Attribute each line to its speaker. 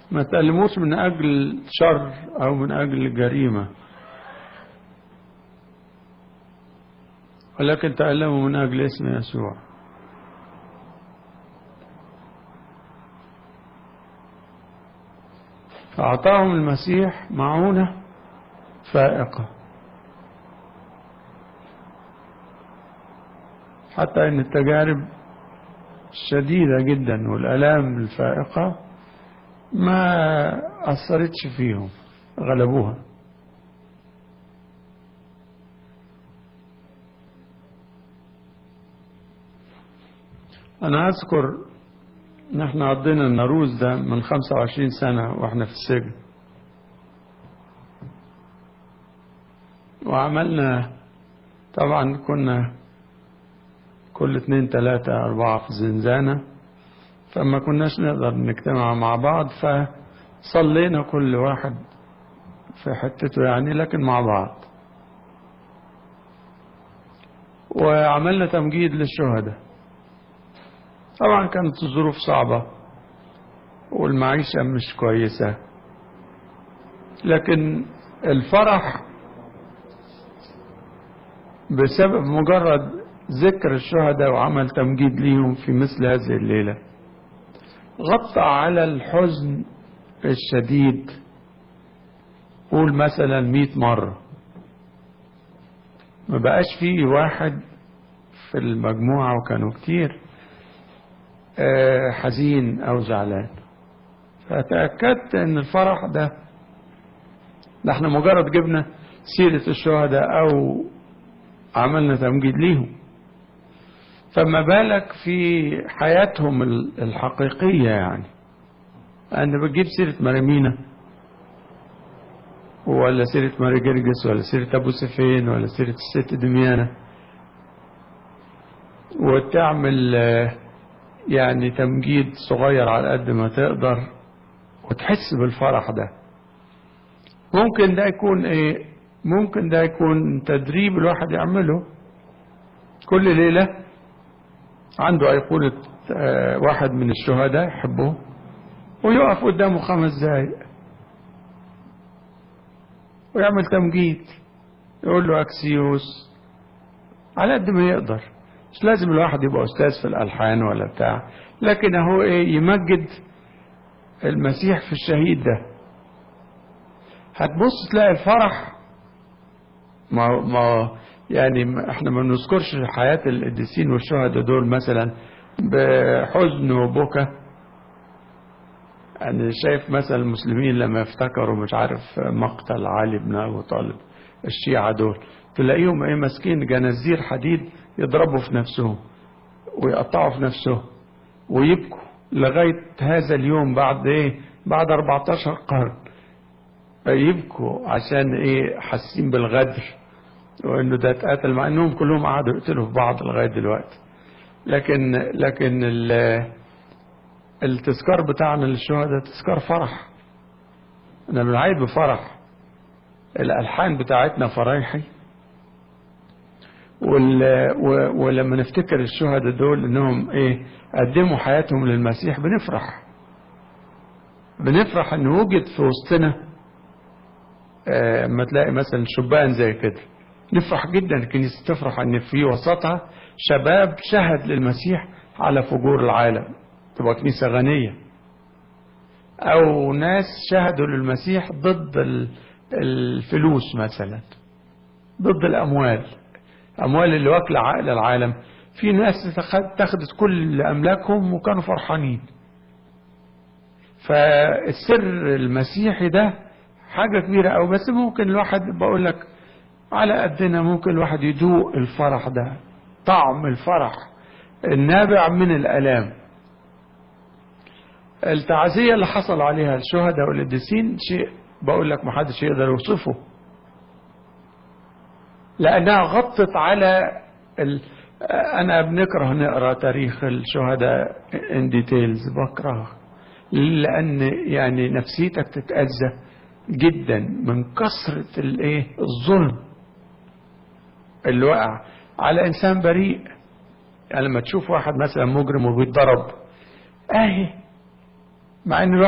Speaker 1: ما تألموش من أجل شر أو من أجل جريمة ولكن تألموا من أجل اسم يسوع فأعطاهم المسيح معونة فائقة حتى أن التجارب الشديدة جدا والآلام الفائقة ما أثرتش فيهم غلبوها أنا أذكر نحن قضينا النروز ده من 25 سنة وإحنا في السجن وعملنا طبعا كنا كل اتنين تلاتة أربعة في زنزانة فما كناش نقدر نجتمع مع بعض فصلينا كل واحد في حتته يعني لكن مع بعض وعملنا تمجيد للشهداء طبعا كانت الظروف صعبة والمعيشة مش كويسة لكن الفرح بسبب مجرد ذكر الشهداء وعمل تمجيد ليهم في مثل هذه الليلة غطى على الحزن الشديد قول مثلا مئة مرة ما بقاش فيه واحد في المجموعة وكانوا كتير حزين أو زعلان فتأكدت أن الفرح ده ده احنا مجرد جبنا سيرة الشهداء أو عملنا تمجيد ليهم فما بالك في حياتهم الحقيقية يعني أن بتجيب سيرة مريمينا ولا سيرة ماري جرجس ولا سيرة أبو سفين ولا سيرة الست دميانة وتعمل يعني تمجيد صغير على قد ما تقدر وتحس بالفرح ده ممكن ده يكون ايه ممكن ده يكون تدريب الواحد يعمله كل ليلة عنده أيقونة واحد من الشهداء يحبه ويقف قدامه خمس دقايق ويعمل تمجيد يقول له أكسيوس على قد ما يقدر مش لازم الواحد يبقى أستاذ في الألحان ولا بتاع لكن هو إيه يمجد المسيح في الشهيد ده هتبص تلاقي الفرح ما ما يعني احنا ما بنذكرش حياة القديسين والشهداء دول مثلا بحزن وبكى أنا شايف مثلا المسلمين لما يفتكروا مش عارف مقتل علي بن أبو طالب الشيعة دول تلاقيهم ايه ماسكين جنازير حديد يضربوا في نفسهم ويقطعوا في نفسهم ويبكوا لغاية هذا اليوم بعد ايه بعد 14 قرن يبكوا عشان ايه حاسين بالغدر وانه ده اتقتل مع انهم كلهم قعدوا يقتلوا في بعض لغايه دلوقتي لكن لكن التذكار بتاعنا للشهداء تذكار فرح انا بنعيد بفرح الالحان بتاعتنا فرايحي ولما نفتكر الشهداء دول انهم ايه قدموا حياتهم للمسيح بنفرح بنفرح ان وجد في وسطنا اما تلاقي مثلا شبان زي كده نفرح جدا الكنيسة تفرح ان في وسطها شباب شهد للمسيح على فجور العالم تبقى كنيسة غنية او ناس شهدوا للمسيح ضد الفلوس مثلا ضد الاموال اموال اللي واكلة عقل العالم في ناس تاخدت كل املاكهم وكانوا فرحانين فالسر المسيحي ده حاجة كبيرة أو بس ممكن الواحد بقول لك على قدنا ممكن الواحد يدوق الفرح ده طعم الفرح النابع من الألام التعزية اللي حصل عليها الشهداء والقديسين شيء بقول لك محدش يقدر يوصفه لأنها غطت على ال... أنا بنكره نقرأ تاريخ الشهداء ان ديتيلز بكره لأن يعني نفسيتك تتأذى جدا من كثرة الايه الظلم اللي وقع على انسان بريء يعني لما تشوف واحد مثلا مجرم وبيتضرب اهي مع ان